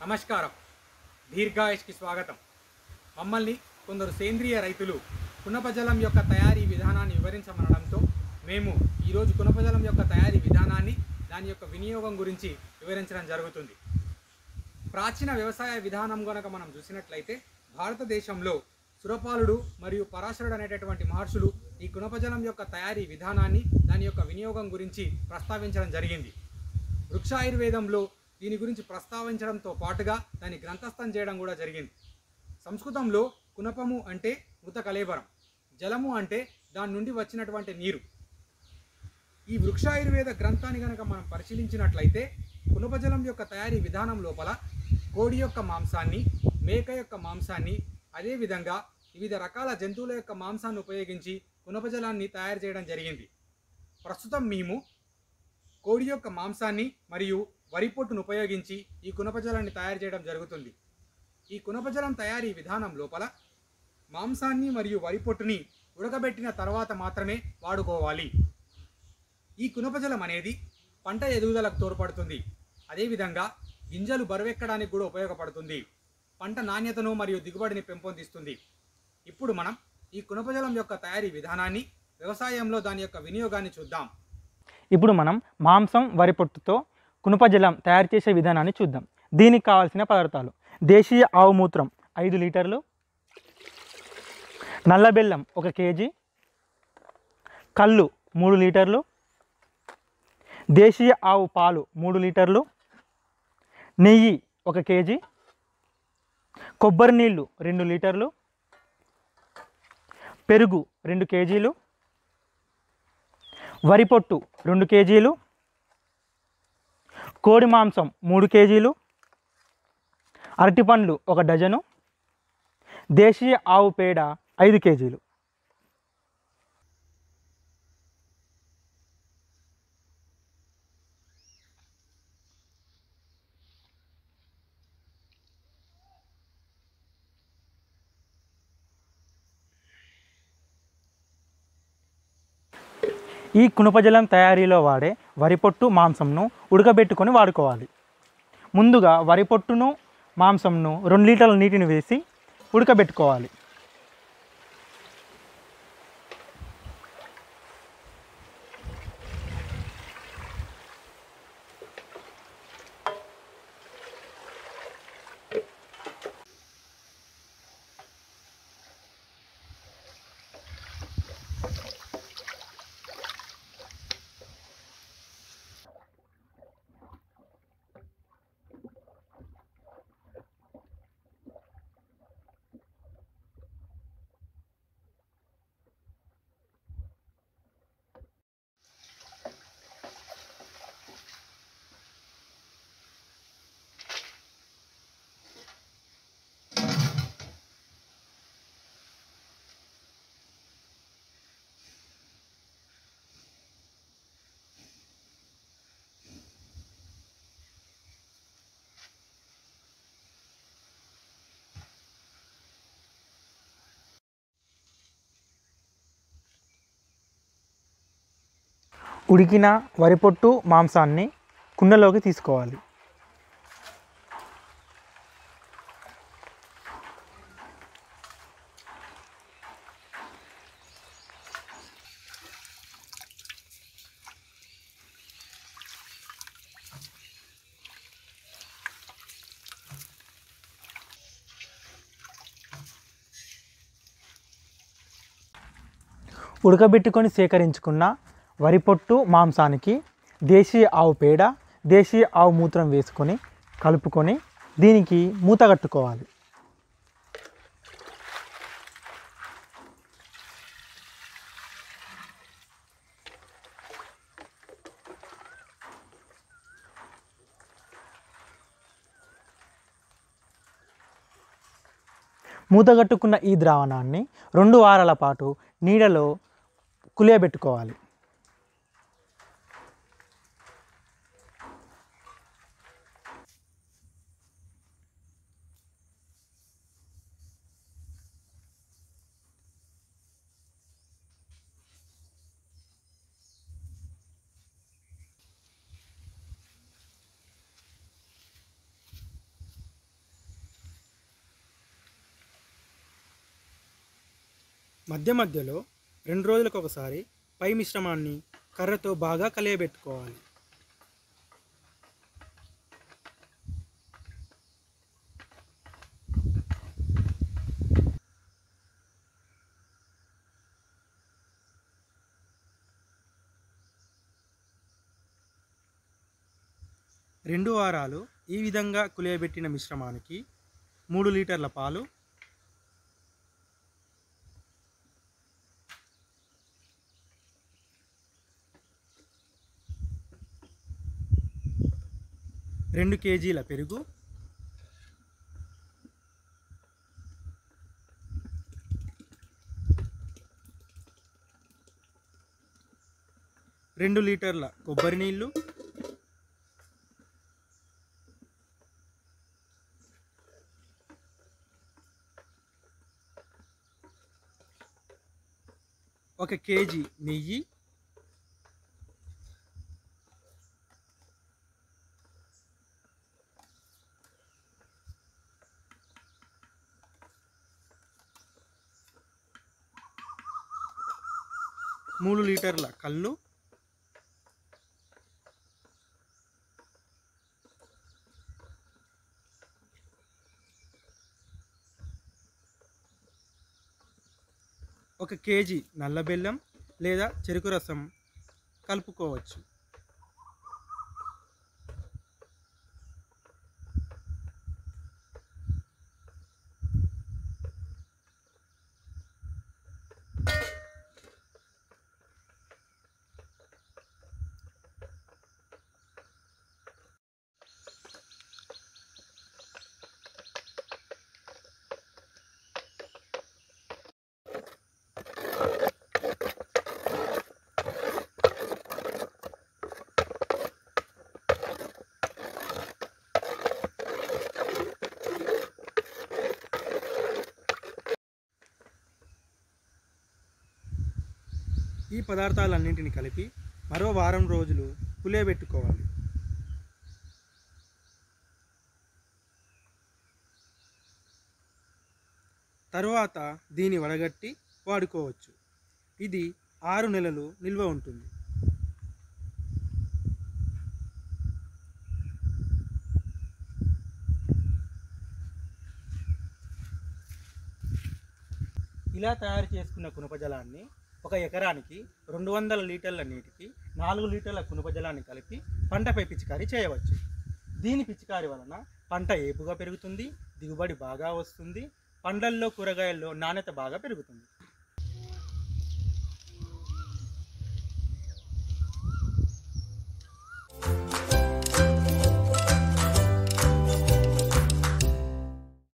నమస్కారం దీర్ఘాయుష్కి స్వాగతం మమ్మల్ని కొందరు సేంద్రియ రైతులు కునపజలం యొక్క తయారీ విధానాన్ని వివరించమనడంతో మేము ఈరోజు కునపజలం యొక్క తయారీ విధానాన్ని దాని యొక్క వినియోగం గురించి వివరించడం జరుగుతుంది ప్రాచీన వ్యవసాయ విధానం గనక మనం చూసినట్లయితే భారతదేశంలో సురపాలుడు మరియు పరాశరుడు అనేటటువంటి మహర్షులు ఈ కునపజలం యొక్క తయారీ విధానాన్ని దాని యొక్క వినియోగం గురించి ప్రస్తావించడం జరిగింది వృక్షాయుర్వేదంలో దీని గురించి ప్రస్తావించడంతో పాటుగా దాన్ని గ్రంథస్థం చేయడం కూడా జరిగింది సంస్కృతంలో కునపము అంటే మృత కలేబరం జలము అంటే దాని నుండి వచ్చినటువంటి నీరు ఈ వృక్షాయుర్వేద గ్రంథాన్ని కనుక మనం పరిశీలించినట్లయితే కునపజలం యొక్క తయారీ విధానం లోపల కోడి యొక్క మాంసాన్ని మేక యొక్క మాంసాన్ని అదేవిధంగా వివిధ రకాల జంతువుల యొక్క మాంసాన్ని ఉపయోగించి కునపజలాన్ని తయారు చేయడం జరిగింది ప్రస్తుతం మేము కోడి యొక్క మాంసాన్ని మరియు వరి పొట్టును ఉపయోగించి ఈ కునపజలాన్ని తయారు చేయడం జరుగుతుంది ఈ కునపజలం తయారీ విధానం లోపల మాంసాన్ని మరియు వరి పొట్టుని ఉడకబెట్టిన తర్వాత మాత్రమే వాడుకోవాలి ఈ కునపజలం అనేది పంట ఎదుగుదలకు తోడ్పడుతుంది అదేవిధంగా గింజలు బరువెక్కడానికి కూడా ఉపయోగపడుతుంది పంట నాణ్యతను మరియు దిగుబడిని పెంపొందిస్తుంది ఇప్పుడు మనం ఈ కునపజలం యొక్క తయారీ విధానాన్ని వ్యవసాయంలో దాని యొక్క వినియోగాన్ని చూద్దాం ఇప్పుడు మనం మాంసం వరి పొట్టుతో కునుపజలం తయారు చేసే విధానాన్ని చూద్దాం దీనికి కావాల్సిన పదార్థాలు దేశీయ ఆవు మూత్రం ఐదు లీటర్లు నల్ల బెల్లం ఒక కేజీ కళ్ళు మూడు లీటర్లు దేశీయ ఆవు పాలు మూడు లీటర్లు నెయ్యి ఒక కేజీ కొబ్బరి నీళ్ళు రెండు లీటర్లు పెరుగు రెండు కేజీలు వరి పొట్టు రెండు కేజీలు కోడి మాంసం మూడు కేజీలు అరటిపండ్లు ఒక డజను దేశీయ ఆవు పేడ ఐదు కేజీలు ఈ కునుపజలం తయారీలో వాడే వరి పొట్టు మాంసంను ఉడకబెట్టుకొని వాడుకోవాలి ముందుగా వరి పొట్టును మాంసంను రెండు లీటర్ల నీటిని వేసి ఉడకబెట్టుకోవాలి ఉడికిన వరి పొట్టు మాంసాన్ని కుండలోకి తీసుకోవాలి ఉడకబెట్టుకొని సేకరించుకున్న వరి పొట్టు మాంసానికి దేశీయ ఆవు పేడ దేశీయ ఆవు మూత్రం వేసుకొని కలుపుకొని దీనికి మూత కట్టుకోవాలి మూతగట్టుకున్న ఈ ద్రావణాన్ని రెండు వారాల పాటు నీడలో కులియబెట్టుకోవాలి మధ్య మధ్యలో రెండు రోజులకు ఒకసారి పై మిశ్రమాన్ని కర్రతో బాగా కలియబెట్టుకోవాలి రెండు వారాలు ఈ విధంగా కులియబెట్టిన మిశ్రమానికి మూడు లీటర్ల పాలు రెండు కేజీల పెరుగు రెండు లీటర్ల కొబ్బరి నీళ్ళు ఒక కేజీ నెయ్యి మూడు లీటర్ల కళ్ళు ఒక కేజీ నల్ల బెల్లం లేదా చెరుకు రసం కలుపుకోవచ్చు ఈ పదార్థాలన్నింటిని కలిపి మరో వారం రోజులు పులియబెట్టుకోవాలి తరువాత దీని వడగట్టి వాడుకోవచ్చు ఇది ఆరు నెలలు నిల్వ ఉంటుంది ఇలా తయారు చేసుకున్న కునుపజలాన్ని ఒక ఎకరానికి రెండు వందల లీటర్ల నీటికి నాలుగు లీటర్ల కునుపజలాన్ని కలిపి పంటపై పిచికారీ చేయవచ్చు దీని పిచికారీ వలన పంట ఏపుగా పెరుగుతుంది దిగుబడి బాగా వస్తుంది పండ్లల్లో కూరగాయల్లో నాణ్యత బాగా పెరుగుతుంది